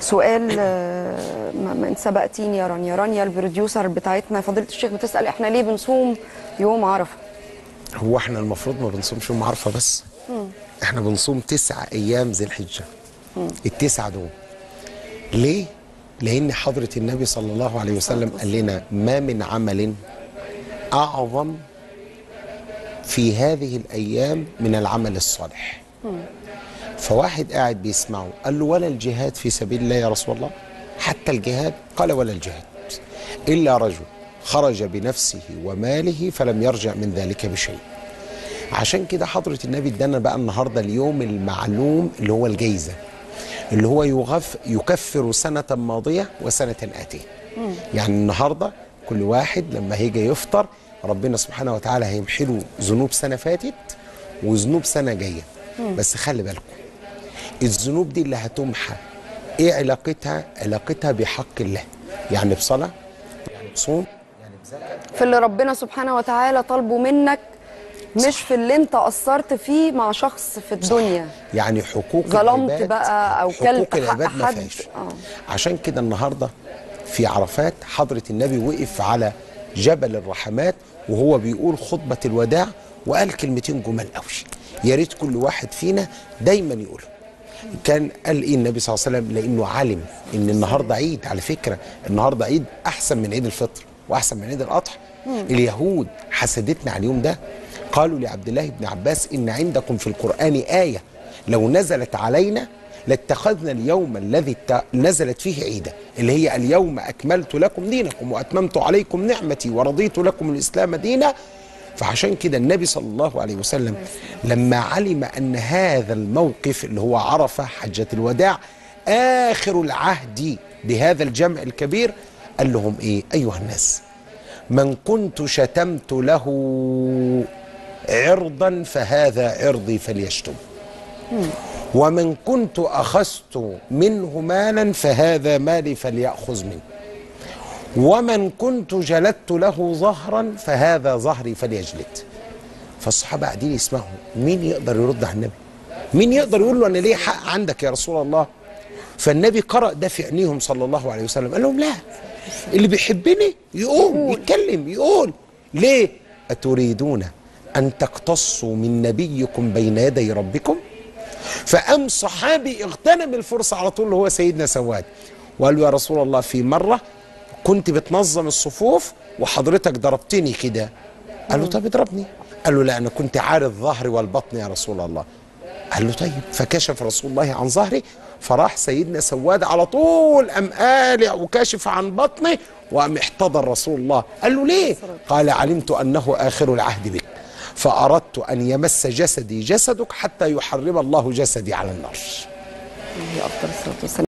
سؤال آه، ما ما انت سبقتيني يا رانيا رانيا البروديوسر بتاعتنا فضيله الشيخ بتسال احنا ليه بنصوم يوم عرفه هو احنا المفروض ما بنصومش يوم عرفه بس احنا بنصوم تسع ايام ذي الحجه التسعه دول ليه لان حضره النبي صلى الله عليه وسلم قال لنا ما من عمل اعظم في هذه الايام من العمل الصالح فواحد قاعد بيسمعه قال له ولا الجهاد في سبيل الله يا رسول الله حتى الجهاد قال ولا الجهاد الا رجل خرج بنفسه وماله فلم يرجع من ذلك بشيء عشان كده حضرة النبي ادانا بقى النهارده اليوم المعلوم اللي هو الجايزة اللي هو يغف يكفر سنة ماضية وسنة آتية يعني النهارده كل واحد لما هيجي يفطر ربنا سبحانه وتعالى هيمحي له ذنوب سنة فاتت وذنوب سنة جاية بس خلي بالكم الذنوب دي اللي هتمحى ايه علاقتها علاقتها بحق الله يعني بصلاة يعني بصوم يعني بزكاة في اللي ربنا سبحانه وتعالى طالبه منك مش في اللي انت قصرت فيه مع شخص في الدنيا يعني حقوق ظلمت العباد بقى أو حقوق كلت حق العباد ما حد. فيهاش آه. عشان كده النهارده في عرفات حضرة النبي وقف على جبل الرحمات وهو بيقول خطبة الوداع وقال كلمتين جمال قوي يا ريت كل واحد فينا دايما يقول كان قال ايه النبي صلى الله عليه وسلم لانه علم ان النهارده عيد على فكره النهارده عيد احسن من عيد الفطر واحسن من عيد الاضحى اليهود حسدتنا على اليوم ده قالوا لعبد الله بن عباس ان عندكم في القران ايه لو نزلت علينا لاتخذنا اليوم الذي ت- نزلت فيه عيدا اللي هي اليوم اكملت لكم دينكم واتممت عليكم نعمتي ورضيت لكم الاسلام دينا فعشان كده النبي صلى الله عليه وسلم لما علم ان هذا الموقف اللي هو عرفه حجه الوداع اخر العهد بهذا الجمع الكبير قال لهم ايه ايها الناس من كنت شتمت له عرضا فهذا عرضي فليشتم ومن كنت اخذت منه مالا فهذا مالي فليأخذ منه ومن كنت جلدت له ظهرا فهذا ظهري فليجلد فالصحابه قاعدين يسمعوا مين يقدر يرد على النبي مين يقدر يقول له انا ليه حق عندك يا رسول الله فالنبي قرأ ده في عينيهم صلى الله عليه وسلم قال لهم لا اللي بيحبني يقوم يتكلم يقول ليه أتريدون أن تقتصوا من نبيكم بين يدي ربكم فقام صحابي اغتنم الفرصة على طول اللي هو سيدنا سواد وقال له يا رسول الله في مرة كنت بتنظم الصفوف وحضرتك ضربتني كده قال له طب اضربني قال له لا أنا كنت عارض ظهري والبطن يا رسول الله قال له طيب فكشف رسول الله عن ظهري فراح سيدنا سواد على طول قام قالع وكاشف عن بطنه وقام احتضر رسول الله قال له ليه قال علمت أنه آخر العهد بك فأردت أن يمس جسدي جسدك حتى يحرم الله جسدي على النار عليه افضل الصلاه والسلام